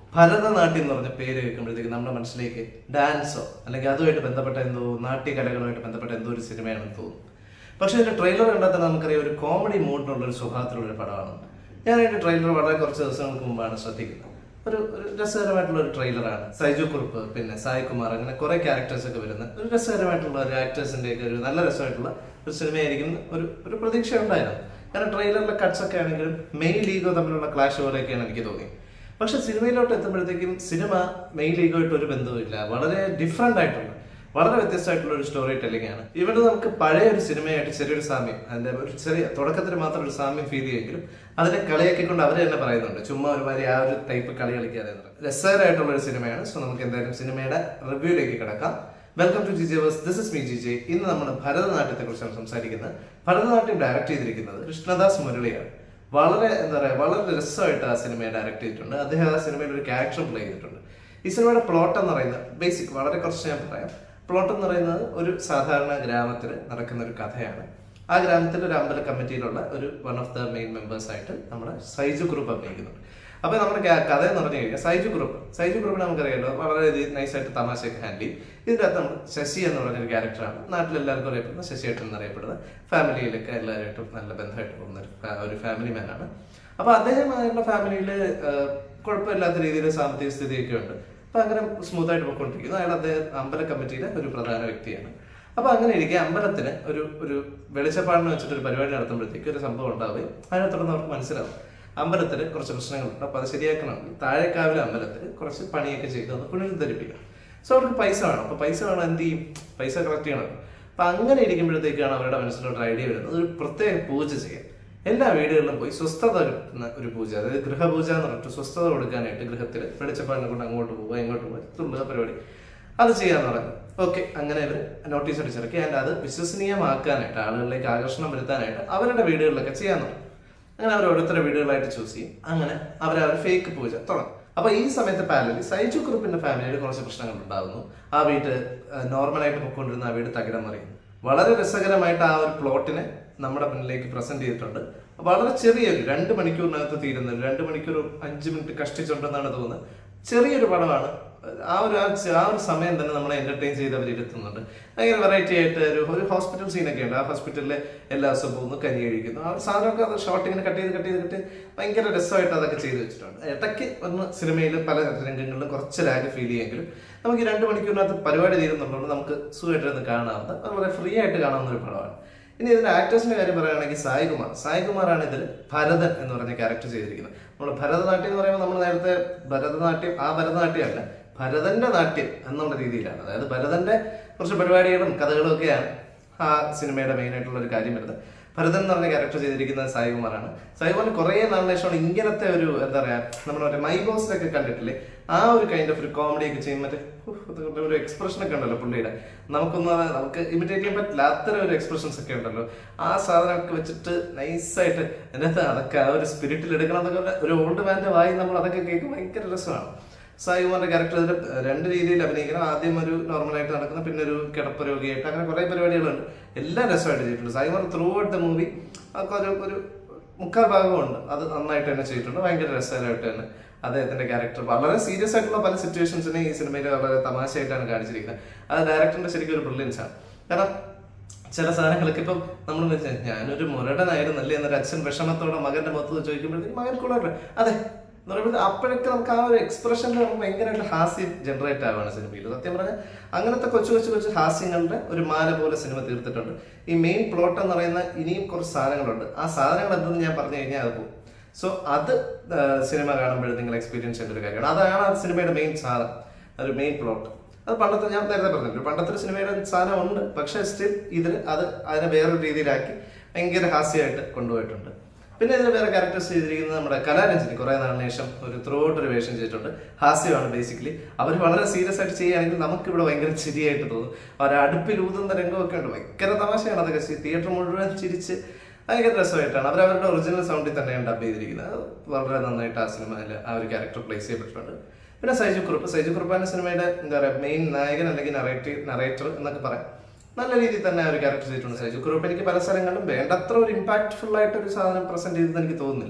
ഭരതനാട്യം എന്ന് പറഞ്ഞ പേര് കേൾക്കുമ്പോഴത്തേക്ക് നമ്മുടെ മനസ്സിലേക്ക് ഡാൻസോ അല്ലെങ്കിൽ അതുമായിട്ട് ബന്ധപ്പെട്ട എന്തോ നാട്യകലകളുമായിട്ട് ബന്ധപ്പെട്ട എന്തോ ഒരു സിനിമയാണെന്ന് തോന്നും പക്ഷേ ഇതിന്റെ ട്രെയിലർ കണ്ടാൽ തന്നെ നമുക്കറിയാം ഒരു കോമഡി മൂഡിനുള്ള ഒരു സ്വഭാവത്തിലുള്ള ഒരു പടമാണ് ഞാൻ ഇതിന്റെ ട്രെയിലർ വളരെ കുറച്ച് ദിവസങ്ങൾക്ക് മുമ്പാണ് ശ്രദ്ധിക്കുന്നത് ഒരു ഒരു രസകരമായിട്ടുള്ള ഒരു ട്രെയിലറാണ് സൈജു കുറുപ്പ് പിന്നെ സായ് കുമാർ അങ്ങനെ കുറെ ക്യാരക്ടേഴ്സ് ഒക്കെ വരുന്ന ഒരു രസകരമായിട്ടുള്ള ഒരു ആക്ടേഴ്സിന്റെ ഒക്കെ ഒരു നല്ല രസമായിട്ടുള്ള ഒരു സിനിമയായിരിക്കും ഒരു ഒരു പ്രതീക്ഷ ഉണ്ടായിരുന്നു കാരണം ട്രെയിലറിലെ കട്ട്സ് ഒക്കെ ആണെങ്കിലും മെയ് ലീഗോ തമ്മിലുള്ള ക്ലാഷ് പോലെയൊക്കെയാണ് എനിക്ക് തോന്നിയത് പക്ഷെ സിനിമയിലോട്ട് എത്തുമ്പോഴത്തേക്കും സിനിമ മെയ് ലീഗുമായിട്ട് ഒരു ബന്ധവുമില്ല വളരെ ഡിഫറെന്റ് ആയിട്ടുള്ള വളരെ വ്യത്യസ്തമായിട്ടുള്ള ഒരു സ്റ്റോറി ടെല്ലിംഗ് ആണ് ഇവിടെ നമുക്ക് പഴയ ഒരു സിനിമയായിട്ട് ചെറിയൊരു സാമ്യം അതിന്റെ ഒരു ചെറിയ തുടക്കത്തിൽ മാത്രം ഒരു സാമ്യം ഫീൽ ചെയ്യുമെങ്കിലും അതിനെ കളിയാക്കിക്കൊണ്ട് അവർ തന്നെ പറയുന്നുണ്ട് ചുമ്മാ ഒരുമാതിരി ആ ഒരു ടൈപ്പ് കളി കളിക്കാതെ എന്ന് പറയും. രസകരമായിട്ടുള്ള ഒരു സിനിമയാണ് സോ നമുക്ക് എന്തായാലും സിനിമയുടെ റിവ്യൂയിലേക്ക് കിടക്കാം welcome to GJ verse this is me GJ ഇന്ന് നമ്മൾ ഭരതനാട്യത്തെ കുറിച്ചാണ് സംസാരിക്കുന്നത് ഭരതനാട്യം ഡയറക്ട് ചെയ്തിരിക്കുന്നത് കൃഷ്ണദാസ് മുരളിയാണ് വളരെ എന്താ പറയാ വളരെ രസമായിട്ട് ആ സിനിമയെ ഡയറക്ട് ചെയ്തിട്ടുണ്ട് അദ്ദേഹം ആ സിനിമയിൽ ഒരു ക്യാരക്ടർ പ്ലേ ചെയ്തിട്ടുണ്ട് ഈ സിനിമയുടെ പ്ലോട്ട് എന്ന് പറയുന്നത് ബേസിക് വളരെ കുറച്ച് ഞാൻ പറയാം പ്ലോട്ട് എന്ന് പറയുന്നത് ഒരു സാധാരണ ഗ്രാമത്തിൽ നടക്കുന്ന ഒരു കഥയാണ് ആ ഗ്രാമത്തിൽ ഒരു അമ്പല കമ്മിറ്റിയിലുള്ള ഒരു one of the main members ആയിട്ട് നമ്മുടെ സൈജു ഗ്രൂപ്പ് അഭിനയിക്കുന്നുണ്ട് അപ്പൊ നമ്മുടെ ക- കഥ എന്ന് പറഞ്ഞു കഴിഞ്ഞാൽ സൈജു ഗ്രൂപ്പ് സൈജു ഗ്രൂപ്പിനെ നമുക്കറിയാലോ വളരെ നൈസായിട്ട് തമാശയൊക്കെ ഹാൻഡിൽ ചെയ്യും ഇതിനകത്ത് നമ്മൾ ശശി എന്ന് പറഞ്ഞൊരു ക്യാരക്ടറാണ് നാട്ടിലെല്ലാവർക്കും അറിയപ്പെടുന്ന ശശിയേട്ടൻ എന്നറിയപ്പെടുന്ന ഫാമിലിയിലൊക്കെ എല്ലാവരുമായിട്ടും നല്ല ബന്ധമായിട്ട് പോകുന്ന ഒരു ഫാ- ഒരു ഫാമിലി മാനാണ് അപ്പൊ അദ്ദേഹമായുള്ള ഫാമിലിയിൽ കുഴപ്പമില്ലാത്ത രീതിയിൽ സാമ്പത്തിക സ്ഥിതിയൊക്കെ ഉണ്ട് അപ്പൊ അങ്ങനെ സ്മൂത്ത് ആയിട്ട് പോയിക്കൊണ്ടിരിക്കുന്നു അയാൾ അദ്ദേഹം അമ്പല കമ്മിറ്റിയിലെ ഒരു പ്രധാന വ്യക്തിയാണ് അപ്പൊ അങ്ങനെ ഇരിക്കെ അമ്പലത്തിന് ഒരു ഒരു വെളിച്ചപ്പാടിന് വെച്ചിട്ട് ഒരു പരിപാടി നടത്തുമ്പോഴത്തേക്ക് ഒരു സംഭവം ഉണ്ടാവുകയും അതിനെ തുടർന്ന് അവർക്ക് മനസ്സിലാവും അമ്പലത്തിൽ കുറച്ച് പ്രശ്നങ്ങളുണ്ട് അപ്പൊ അത് ശരിയാക്കണമെങ്കിൽ താഴേക്കാവിലെ അമ്പലത്തിൽ കുറച്ച് പണിയൊക്കെ ചെയ്ത് ഒന്ന് പുനരുദ്ധരിപ്പിക്കണം സോ അവർക്ക് പൈസ വേണം അപ്പൊ പൈസ വേണം എന്ത് ചെയ്യും പൈസ കളക്ട് ചെയ്യണം അപ്പൊ അങ്ങനെ ഇരിക്കുമ്പോഴത്തേക്കാണ് അവരുടെ മനസ്സിലോട്ട് ഐഡിയ വരുന്നത് ഒരു പ്രത്യേക പൂജ ചെയ്യാൻ എല്ലാ വീടുകളിലും പോയി സ്വസ്ഥത കിട്ടുന്ന ഒരു പൂജ അതായത് ഗൃഹപൂജ എന്ന് പറഞ്ഞിട്ട് സ്വസ്ഥത കൊടുക്കാനായിട്ട് ഗൃഹത്തിൽ വെളിച്ചപ്പാടിനെ കൊണ്ട് അങ്ങോട്ട് പോവുക ഇങ്ങോട്ട് പോവുക തുള്ളുക പരിപാടി അത് ചെയ്യാന്ന് പറഞ്ഞു ഓക്കെ അങ്ങനെ ഇവർ നോട്ടീസ് അടിച്ചിറക്കി ആൻഡ് അത് വിശ്വസനീയമാക്കാനായിട്ട് ആളുകളിലേക്ക് ആകർഷണം വരുത്താനായിട്ട് അവരുടെ വീടുകളിലൊക്കെ ചെയ്യാൻ തുടങ്ങി അങ്ങനെ അവർ ഓരോരുത്തരുടെ വീടുകളായിട്ട് ചൂസ് ചെയ്യും അങ്ങനെ അവർ അവർ ഫേക്ക് പൂജ തുടങ്ങും അപ്പൊ ഈ സമയത്ത് പാരലി സൈജു കുറുപ്പിന്റെ ഫാമിലിയിൽ കുറച്ച് പ്രശ്നങ്ങൾ ഉണ്ടാകുന്നു ആ വീട് നോർമലായിട്ട് പൊയ്ക്കൊണ്ടിരുന്ന ആ വീട് തകിടം മറിയുന്നു വളരെ രസകരമായിട്ട് ആ ഒരു പ്ലോട്ടിനെ നമ്മുടെ മുന്നിലേക്ക് പ്രസന്റ് ചെയ്തിട്ടുണ്ട് വളരെ ചെറിയൊരു രണ്ട് മണിക്കൂറിനകത്ത് തീരുന്ന ഒരു രണ്ട് മണിക്കൂർ അഞ്ച് മിനിറ്റ് കഷ്ടിച്ചുണ്ടെന്നാണ് തോന്നുന്നത് ചെറിയൊരു പടമാണ് ആ ഒരു ആ ചെ- ആ ഒരു സമയം തന്നെ നമ്മളെ എന്റർടൈൻ ചെയ്ത് അവർ ഇരുത്തുന്നുണ്ട് ഭയങ്കര വെറൈറ്റി ആയിട്ട് ഒരു ഒരു ഹോസ്പിറ്റൽ സീനൊക്കെ ഉണ്ട് ആ ഹോസ്പിറ്റലിലെ എല്ലാ ദിവസവും പോകുന്നു കഞ്ഞി കഴിക്കുന്നു ആ ഒരു സാധനമൊക്കെ അത് ഷോർട്ട് ഇങ്ങനെ കട്ട് ചെയ്ത് കട്ട് ചെയ്ത് കട്ട് ചെയ്ത് ഭയങ്കര രസമായിട്ട് അതൊക്കെ ചെയ്ത് വെച്ചിട്ടുണ്ട് ഇടയ്ക്ക് ഒന്ന് സിനിമയിൽ പല രംഗങ്ങളിലും കുറച്ച് ലാഗ് ഫീൽ ചെയ്യുമെങ്കിലും നമുക്ക് ഈ രണ്ട് മണിക്കൂറിനകത്ത് പരിപാടി തീരുന്നുള്ളതുകൊണ്ട് നമുക്ക് സുഖമായിട്ടിരുന്ന് കാണാവുന്ന വളരെ ഫ്രീ ആയിട്ട് കാണാവുന്ന ഒരു പടമാണ് ഇനി ഇതിന്റെ ആക്ടേഴ്സിന്റെ കാര്യം പറയുകയാണെങ്കിൽ സായി കുമാർ സായി കുമാറാണ് ഇതിൽ ഭരതൻ എന്ന് പറഞ്ഞ ക്യാരക്ടർ ചെയ്തിരിക്കുന്നത് നമ്മൾ ഭരതനാട്യം എന്ന് പറയുമ്പോൾ നമ്മൾ നേരത്തെ ഭരതനാട്യം ആ ഭരതനാട്യം അല്ല ഭരതന്റെ നാട്യം എന്നുള്ള രീതിയിലാണ് അതായത് ഭരതന്റെ കുറച്ച് പരിപാടികളും കഥകളും ഒക്കെയാണ് ആ സിനിമയുടെ മെയിൻ ആയിട്ടുള്ള ഒരു കാര്യം വരുന്നത് ഭരതൻ എന്ന് പറഞ്ഞ ക്യാരക്ടർ ചെയ്തിരിക്കുന്നത് സായികുമാറാണ് സായികുമാറിന് കുറേ നാളിന് ശേഷമാണ് ഇങ്ങനത്തെ ഒരു എന്താ പറയാ നമ്മുടെ മറ്റേ മൈ ബോസിലൊക്കെ കണ്ടിട്ടില്ലേ ആ ഒരു കൈൻഡ് ഓഫ് ഒരു കോമഡി ഒക്കെ ചെയ്യും മറ്റേ ഉഫ്, അതുകൊണ്ട് ഒരു എക്സ്പ്രഷൻ ഒക്കെ ഉണ്ടല്ലോ പുള്ളിയുടെ നമുക്കൊന്നും അത് നമുക്ക് ഇമിറ്റേറ്റ് ചെയ്യാൻ പറ്റില്ല അത്തരം ഒരു എക്സ്പ്രഷൻസ് ഒക്കെ ഉണ്ടല്ലോ ആ സാധനമൊക്കെ വെച്ചിട്ട് നൈസായിട്ട് അതിനകത്ത് അതൊക്കെ ആ ഒരു സ്പിരിറ്റിൽ എടുക്കണം എന്നൊക്കെ പറഞ്ഞാൽ ഒരു ഓൾഡ് മാൻ്റെ വായി നമ്മൾ അതൊക്കെ കേൾക്കുമ്പോൾ ഭയങ്കര രസമാണ് സായികുമാറിന്റെ ക്യാരക്ടർ ഇതിൽ രണ്ട് രീതിയിൽ അഭിനയിക്കണം ആദ്യം ഒരു നോർമലായിട്ട് നടക്കുന്ന പിന്നെ ഒരു കിടപ്പ് രോഗിയായിട്ട് അങ്ങനെ കുറെ പരിപാടികളുണ്ട് എല്ലാം രസമായിട്ട് ചെയ്തിട്ടുണ്ട് Saikumar throughout the movie ഒക്കെ ഒരു ഒരു മുക്കാൽ ഭാഗമുണ്ട് അത് നന്നായിട്ട് തന്നെ ചെയ്തിട്ടുണ്ട് ഭയങ്കര രസകരമായിട്ട് തന്നെ അദ്ദേഹത്തിന്റെ ക്യാരക്ടർ വളരെ സീരിയസ് ആയിട്ടുള്ള പല സിറ്റുവേഷൻസിനെ ഈ സിനിമയിൽ വളരെ തമാശയായിട്ടാണ് കാണിച്ചിരിക്കുന്നത് അത് ഡയറക്ടറിന്റെ ശരിക്കും ഒരു ബ്രില്യൻസ് ആണ് കാരണം ചില സാധനങ്ങളൊക്കെ ഇപ്പം നമ്മൾ വെച്ചാൽ ഞാനൊരു മുരടനായിരുന്നല്ലേ എന്നൊരു അച്ഛൻ വിഷമത്തോടെ മകന്റെ മുഖത്ത് ചോദിക്കുമ്പോഴത്തേക്ക് മകൻ കൊള്ളാറ് അതെ എന്ന് പറയുമ്പോൾ അപ്പോഴൊക്കെ നമുക്ക് ആ ഒരു എക്സ്പ്രഷനിൽ നമുക്ക് ഭയങ്കരമായിട്ട് ഹാസ്യം ജനറേറ്റ് ആവുകയാണ് സിനിമയിൽ സത്യം പറഞ്ഞാൽ അങ്ങനത്തെ കൊച്ചു കൊച്ചു കൊച്ചു ഹാസ്യങ്ങളുടെ ഒരു മാല പോലെ സിനിമ തീർത്തിട്ടുണ്ട് ഈ മെയിൻ പ്ലോട്ട് എന്ന് പറയുന്ന ഇനിയും കുറച്ച് സാധനങ്ങളുണ്ട് ആ സാധനങ്ങൾ എന്തെന്ന് ഞാൻ പറഞ്ഞു കഴിഞ്ഞാൽ അത് പോകും സോ അത് ആ, സിനിമ കാണുമ്പോൾ നിങ്ങൾ എക്സ്പീരിയൻസ് ചെയ്യേണ്ട ഒരു കാര്യമാണ് അതാണ് ആ സിനിമയുടെ മെയിൻ സാധനം ഒരു മെയിൻ പ്ലോട്ട് അത് പണ്ടത്തെ ഞാൻ നേരത്തെ പറഞ്ഞിട്ടുണ്ട് പണ്ടത്തെ ഒരു സിനിമയുടെ സാധനം ഉണ്ട് പക്ഷേ സ്റ്റിൽ ഇതിൽ അത് അതിനെ വേറൊരു രീതിയിലാക്കി ഭയങ്കര ഹാസ്യമായിട്ട് കൊണ്ടുപോയിട്ടുണ്ട് പിന്നെ ഇതിൽ വേറെ ക്യാരക്ടേഴ്സ് ചെയ്തിരിക്കുന്നത് നമ്മുടെ കലാരഞ്ജനി കുറെ നാളിന് ശേഷം ഒരു ത്രൂ ഔട്ട് ഒരു വേഷം ചെയ്തിട്ടുണ്ട് ഹാസ്യമാണ് ബേസിക്കലി അവർ വളരെ സീരിയസ് ആയിട്ട് ചെയ്യുകയാണെങ്കിൽ നമുക്ക് ഇവിടെ ഭയങ്കര ചിരിയായിട്ട് തോന്നും അവർ അടുപ്പിൽ ഊതുന്ന രംഗമൊക്കെ ഉണ്ട് ഭയങ്കര തമാശയാണ് അതൊക്കെ തിയേറ്റർ മുഴുവൻ ചിരിച്ച് ഭയങ്കര രസമായിട്ടാണ് അവർ അവരുടെ ഒറിജിനൽ സൗണ്ടിൽ തന്നെയാണ് ഡബ് ചെയ്തിരിക്കുന്നത് അത് വളരെ നന്നായിട്ട് ആ സിനിമയിൽ ആ ഒരു ക്യാരക്ടർ പ്ലേസ് ചെയ്യപ്പെട്ടിട്ടുണ്ട് പിന്നെ സൈജു കുറുപ്പ് സൈജു കുറുപ്പാണ് സിനിമയുടെ എന്താ പറയുക മെയിൻ നായകൻ അല്ലെങ്കിൽ നറേറ്റീവ് നറേറ്റർ എന്നൊക്കെ പറയാം നല്ല രീതിയിൽ തന്നെ ആ ഒരു ക്യാരക്ടർ ചെയ്തിട്ടുണ്ട് സൈജു കുറുപ്പ് എനിക്ക് പല സ്ഥലങ്ങളിലും വേണ്ടത്ര ഒരു ഇമ്പാക്ട്ഫുൾ ആയിട്ട് ഒരു സാധനം പ്രസന്റ് ചെയ്തത് എനിക്ക് തോന്നുന്നില്ല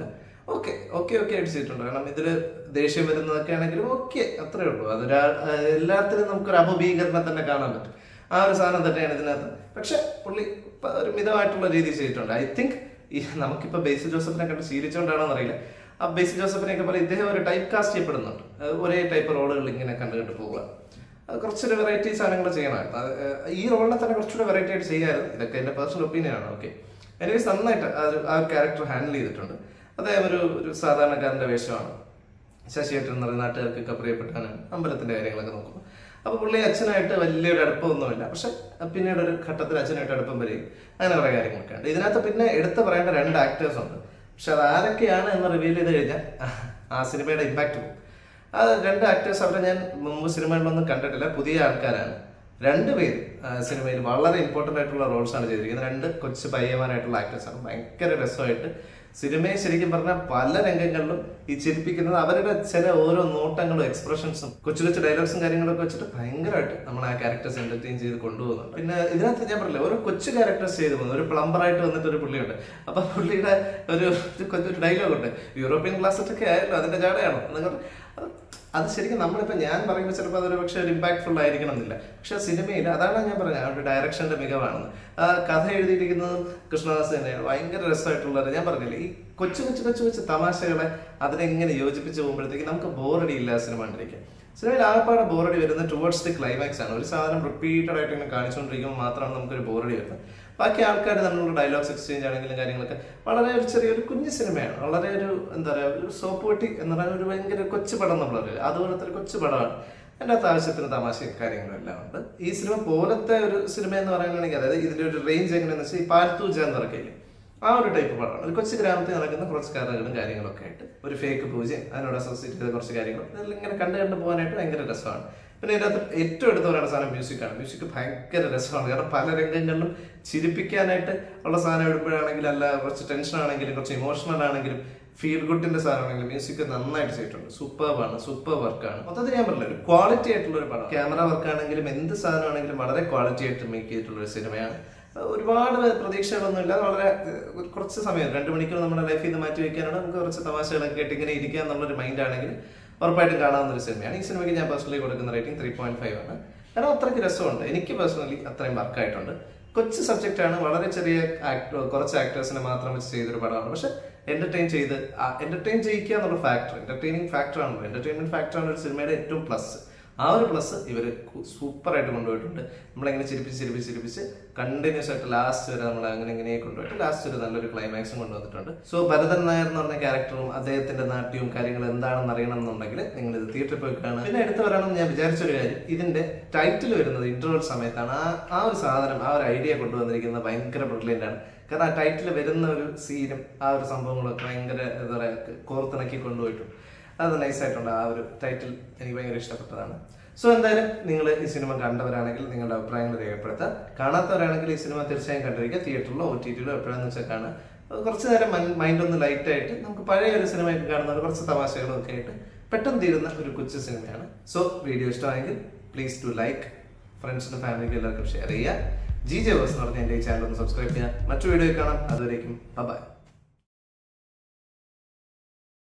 ഓക്കെ ഓക്കെ ഓക്കെ ആയിട്ട് ചെയ്തിട്ടുണ്ട് കാരണം ഇതില് ദേഷ്യം വരുന്നതൊക്കെ ആണെങ്കിലും ഓക്കെ അത്രേ ഉള്ളൂ അതൊരാ എല്ലാത്തിനും നമുക്കൊരു അപഭീകരണം തന്നെ കാണാൻ പറ്റും ആ ഒരു സാധനം തന്നെയാണ് ഇതിനകത്ത് പക്ഷെ പുള്ളി പ- ഒരു മിതമായിട്ടുള്ള രീതിയിൽ ചെയ്തിട്ടുണ്ട് ഐ തിങ്ക് ഈ നമുക്കിപ്പോ ബേസിൽ ജോസഫിനെ കണ്ട് ശീലിച്ചുകൊണ്ടാണോ അറിയില്ല ആ ബേസിൽ ജോസഫിനെയൊക്കെ പോലെ ഇദ്ദേഹം ഒരു ടൈപ്പ് കാസ്റ്റ് ചെയ്യപ്പെടുന്നുണ്ട് അത് ഒരേ ടൈപ്പ് റോളുകൾ ഇങ്ങനെ കണ്ടു കണ്ടു പോവുക അത് കുറച്ചൊരു വെറൈറ്റി സാധനങ്ങൾ ചെയ്യണമായിരുന്നു അത് ഏഹ് ഈ റോളിനെ തന്നെ കുറച്ചുകൂടെ വെറൈറ്റി ആയിട്ട് ചെയ്യാമായിരുന്നു ഇതൊക്കെ എൻ്റെ പേഴ്സണൽ ഒപ്പീനിയൻ ആണ് ഓക്കെ എനിവേസ് നന്നായിട്ട് ആ ഒരു ആ ഒരു ക്യാരക്ടർ ഹാൻഡിൽ ചെയ്തിട്ടുണ്ട് അദ്ദേഹം ഒരു ഒരു സാധാരണക്കാരൻ്റെ വേഷമാണ് ശശിയേട്ടൻ എന്ന് പറയുന്ന നാട്ടുകാർക്കൊക്കെ പ്രിയപ്പെട്ടാണ് അമ്പലത്തിന്റെ കാര്യങ്ങളൊക്കെ നോക്കുമ്പോൾ അപ്പൊ പുള്ളി അച്ഛനായിട്ട് വലിയൊരു അടുപ്പമൊന്നുമില്ല പക്ഷെ പിന്നീട് ഒരു ഘട്ടത്തിൽ അച്ഛനായിട്ട് അടുപ്പം വരികയും അങ്ങനെ കുറെ കാര്യങ്ങളൊക്കെ ഉണ്ട് ഇതിനകത്ത് പിന്നെ എടുത്തു പറയേണ്ട രണ്ട് ആക്ടേഴ്സ് ഉണ്ട് പക്ഷെ അത് ആരൊക്കെയാണ് എന്ന് റിവീൽ ചെയ്ത് കഴിഞ്ഞാൽ ആ സിനിമയുടെ ഇമ്പാക്ട് പോകും ആ രണ്ട് ആക്ടേഴ്സ് അവരെ ഞാൻ മുമ്പ് സിനിമകളിലൊന്നും കണ്ടിട്ടില്ല പുതിയ ആൾക്കാരാണ് രണ്ടുപേരും ആ, സിനിമയിൽ വളരെ ഇമ്പോർട്ടന്റ് ആയിട്ടുള്ള റോൾസ് ആണ് ചെയ്തിരിക്കുന്നത് രണ്ട് കൊച്ചു പയ്യന്മാരായിട്ടുള്ള ആക്ടേഴ്സ് ആണ് ഭയങ്കര രസമായിട്ട് സിനിമയെ ശരിക്കും പറഞ്ഞാൽ പല രംഗങ്ങളിലും ഈ ചിരിപ്പിക്കുന്നത് അവരുടെ ചില ഓരോ നോട്ടങ്ങളും എക്സ്പ്രഷൻസും കൊച്ചു കൊച്ചു ഡയലോഗ്സും കാര്യങ്ങളൊക്കെ വെച്ചിട്ട് ഭയങ്കരമായിട്ട് നമ്മൾ ആ ക്യാരക്ടേഴ്സ് എന്റർടൈൻ ചെയ്ത് കൊണ്ടുപോകുന്നുണ്ട് പിന്നെ ഇതിനകത്ത് ഞാൻ പറഞ്ഞില്ല ഓരോ കൊച്ചു ക്യാരക്ടേഴ്സ് ചെയ്തു പോകുന്നു ഒരു പ്ലംബറായിട്ട് വന്നിട്ട് ഒരു പുള്ളിയുണ്ട് അപ്പൊ പുള്ളിയുടെ ഒരു ഒരു കൊച്ചൊരു ഡയലോഗ് ഉണ്ട് യൂറോപ്യൻ ക്ലാസ് ഒക്കെ ആയല്ലോ അതിന്റെ ജാടയാണോ എന്നൊക്കെ പറഞ്ഞ് അത് അത് ശരിക്കും നമ്മളിപ്പോ ഞാൻ പറയുമ്പോൾ ചിലപ്പോൾ അതൊരു പക്ഷേ ഒരു ഇമ്പാക്ട്ഫുൾ ആയിരിക്കണം എന്നില്ല പക്ഷെ സിനിമയിൽ അതാണ് ഞാൻ പറഞ്ഞത് ആ ഒരു ഡയറക്ഷന്റെ മികവാണെന്ന് ആ കഥ എഴുതിയിരിക്കുന്നത് കൃഷ്ണദാസ് തന്നെയാണ് ഭയങ്കര രസമായിട്ടുള്ള ഞാൻ പറഞ്ഞില്ലേ ഈ കൊച്ചു കൊച്ചു കൊച്ചു കൊച്ചു തമാശകളെ അതിനെ ഇങ്ങനെ യോജിപ്പിച്ച് പോകുമ്പോഴത്തേക്ക് നമുക്ക് ബോറടി ഇല്ല ആ സിനിമ കണ്ടിരിക്കാൻ സിനിമയിൽ ആകപ്പാടെ ബോറടി വരുന്നത് ടുവേർഡ്സ് ദി ക്ലൈമാക്സ് ആണ് ഒരു സാധനം റിപ്പീറ്റഡ് ആയിട്ട് ഇങ്ങനെ കാണിച്ചുകൊണ്ടിരിക്കുമ്പോൾ മാത്രമാണ് നമുക്കൊരു ബോറടി വരുന്നത് ബാക്കി ആൾക്കാർ തമ്മിലുള്ള ഡയലോഗ്സ് എക്സ്ചേഞ്ച് ആണെങ്കിലും കാര്യങ്ങളൊക്കെ വളരെ ഒരു ചെറിയൊരു കുഞ്ഞു സിനിമയാണ് വളരെ ഒരു എന്താ പറയുക ഒരു സോപ്പ് പൊട്ടി എന്ന് പറയുന്ന ഒരു ഭയങ്കര കൊച്ചു പടം നമ്മൾ അറിയില്ല അതുപോലത്തെ ഒരു കൊച്ചു പടമാണ് എൻ്റെ അകത്ത് ആവശ്യത്തിന് തമാശ കാര്യങ്ങളും എല്ലാം ഉണ്ട് ഈ സിനിമ പോലത്തെ ഒരു സിനിമ എന്ന് പറയുകയാണെങ്കിൽ അതായത് ഇതിന്റെ ഒരു റേഞ്ച് എങ്ങനെയാണെന്ന് വെച്ചാൽ ഈ പാൽത്തൂജ എന്ന് പറയില്ലേ ആ ഒരു ടൈപ്പ് പടമാണ് ഒരു കൊച്ചു ഗ്രാമത്തിൽ നടക്കുന്ന കുറച്ച് കഥകളും കാര്യങ്ങളൊക്കെ ആയിട്ട് ഒരു ഫേക്ക് പൂജയും അതിനോട് അസോസിയേറ്റ് ചെയ്ത കുറച്ച് കാര്യങ്ങളും ഇതെല്ലാം ഇങ്ങനെ കണ്ടു കണ്ടു പോകാനായിട്ട് ഭയങ്കര രസമാണ് പിന്നെ ഇതിനകത്ത് ഏറ്റവും എടുത്ത് പറയുന്ന സാധനം മ്യൂസിക്കാണ് മ്യൂസിക് ഭയങ്കര രസമാണ് കാരണം പല രംഗങ്ങളിലും ചിരിപ്പിക്കാനായിട്ട് ഉള്ള സാധനം എടുക്കുമ്പോഴാണെങ്കിലും അല്ല കുറച്ച് ടെൻഷൻ ആണെങ്കിലും കുറച്ച് ഇമോഷണൽ ആണെങ്കിലും ഫീൽ ഗുഡിന്റെ സാധനമാണെങ്കിലും മ്യൂസിക് നന്നായിട്ട് ചെയ്തിട്ടുണ്ട് സൂപ്പർബാണ് സൂപ്പർ വർക്കാണ് മൊത്തത്തിൽ ഞാൻ പറഞ്ഞില്ല ഒരു ക്വാളിറ്റി ആയിട്ടുള്ള ഒരു പടം ക്യാമറ വർക്ക് ആണെങ്കിലും എന്ത് സാധനമാണെങ്കിലും വളരെ ക്വാളിറ്റി ആയിട്ട് മേക്ക് ചെയ്തിട്ടുള്ള ഒരു സിനിമയാണ് ഒരുപാട് പ്രതീക്ഷകളൊന്നും ഇല്ല വളരെ ഏഹ്, ഒരു കുറച്ച് സമയം രണ്ട് മണിക്കൂർ നമ്മുടെ ലൈഫിൽ നിന്ന് മാറ്റി വെക്കാനാണ് നമുക്ക് കുറച്ച് തമാശകളൊക്കെ കേട്ട് ഇങ്ങനെ ഇരിക്കുക എന്നുള്ളൊരു മൈൻഡ് ആണെങ്കിൽ ഉറപ്പായിട്ടും കാണാവുന്ന ഒരു സിനിമയാണ് ഈ സിനിമയ്ക്ക് ഞാൻ പേഴ്സണലി കൊടുക്കുന്ന റേറ്റിംഗ് ത്രീ പോയിന്റ് ഫൈവ് ആണ് കാരണം അത്രയ്ക്ക് രസമുണ്ട് എനിക്ക് പേഴ്സണലി അത്രയും വർക്കായിട്ടുണ്ട് കൊച്ചു സബ്ജക്റ്റ് ആണ് വളരെ ചെറിയ ആക്ടർ കുറച്ച് ആക്ടേഴ്സിനെ മാത്രം വെച്ച് ചെയ്തൊരു പടമാണ് പക്ഷെ എന്റർടൈൻ ചെയ്ത് എന്റർടൈൻ ചെയ്യിക്കുക എന്നുള്ള ഫാക്ടർ എന്റർടൈനിങ് ഫാക്ടർ ആണല്ലോ എന്റർടൈൻമെന്റ് ഫാക്ടർ ആണ് ഒരു സിനിമയുടെ ഏറ്റവും പ്ലസ് ആ ഒരു പ്ലസ് ഇവർ സൂപ്പർ ആയിട്ട് കൊണ്ടുപോയിട്ടുണ്ട് നമ്മളെങ്ങനെ ചിരിപ്പിച്ച് ചിരിപ്പിച്ച് ചിരിപ്പിച്ച് കണ്ടിന്യൂസ് ആയിട്ട് ലാസ്റ്റ് വരെ നമ്മൾ അങ്ങനെ ഇങ്ങനെ കൊണ്ടുപോയിട്ട് ലാസ്റ്റ് ഒരു നല്ലൊരു ക്ലൈമാക്സും കൊണ്ടുവന്നിട്ടുണ്ട് സോ ഭരതൻ നായർ എന്ന് പറഞ്ഞ ക്യാരക്ടറും അദ്ദേഹത്തിന്റെ നാട്യവും കാര്യങ്ങളും എന്താണെന്ന് അറിയണം എന്നുണ്ടെങ്കിൽ നിങ്ങൾ ഇത് തിയേറ്ററിൽ പോയി കാണുക പിന്നെ എടുത്തു വരണമെന്ന് ഞാൻ വിചാരിച്ചൊരു കാര്യം ഇതിന്റെ ടൈറ്റിൽ വരുന്നത് ഇന്റർവൽ സമയത്താണ് ആ ആ ഒരു സാധനം ആ ഒരു ഐഡിയ കൊണ്ടുവന്നിരിക്കുന്നത് ഭയങ്കര ബ്രില്യൻ്റ് ആണ് കാരണം ആ ടൈറ്റിൽ വരുന്ന ഒരു സീനും ആ ഒരു സംഭവങ്ങളൊക്കെ ഭയങ്കര എന്താ പറയുക കോർത്തിണക്കി കൊണ്ടുപോയിട്ടും അത് നൈസായിട്ടുണ്ട് ആ ഒരു ടൈറ്റിൽ എനിക്ക് ഭയങ്കര ഇഷ്ടപ്പെട്ടതാണ് സോ എന്തായാലും നിങ്ങൾ ഈ സിനിമ കണ്ടവരാണെങ്കിൽ നിങ്ങളുടെ അഭിപ്രായങ്ങൾ രേഖപ്പെടുത്താം കാണാത്തവരാണെങ്കിൽ ഈ സിനിമ തീർച്ചയായും കണ്ടിരിക്കുക തിയേറ്ററിലോ ഒ ടി ടിയിലോ എപ്പോഴാന്ന് വെച്ചാൽ കാണാം അത് കുറച്ച് നേരം മൈൻഡ് ഒന്ന് ലൈറ്റ് ആയിട്ട് നമുക്ക് പഴയ ഒരു സിനിമയൊക്കെ കാണുന്ന കുറച്ച് തമാശകളും ഒക്കെ ആയിട്ട് പെട്ടെന്ന് തീരുന്ന ഒരു കൊച്ചു സിനിമയാണ് സോ വീഡിയോ ഇഷ്ടമായെങ്കിൽ പ്ലീസ് ടു ലൈക്ക് ഫ്രണ്ട്സിനും ഫാമിലിക്കും എല്ലാവർക്കും ഷെയർ ചെയ്യുക ജി ജെ ബോസ് എന്ന് പറഞ്ഞ എൻ്റെ ഈ ചാനൽ ഒന്ന് സബ്സ്ക്രൈബ് ചെയ്യുക മറ്റു വീഡിയോ കാണാം അതുവരേക്കും ബൈ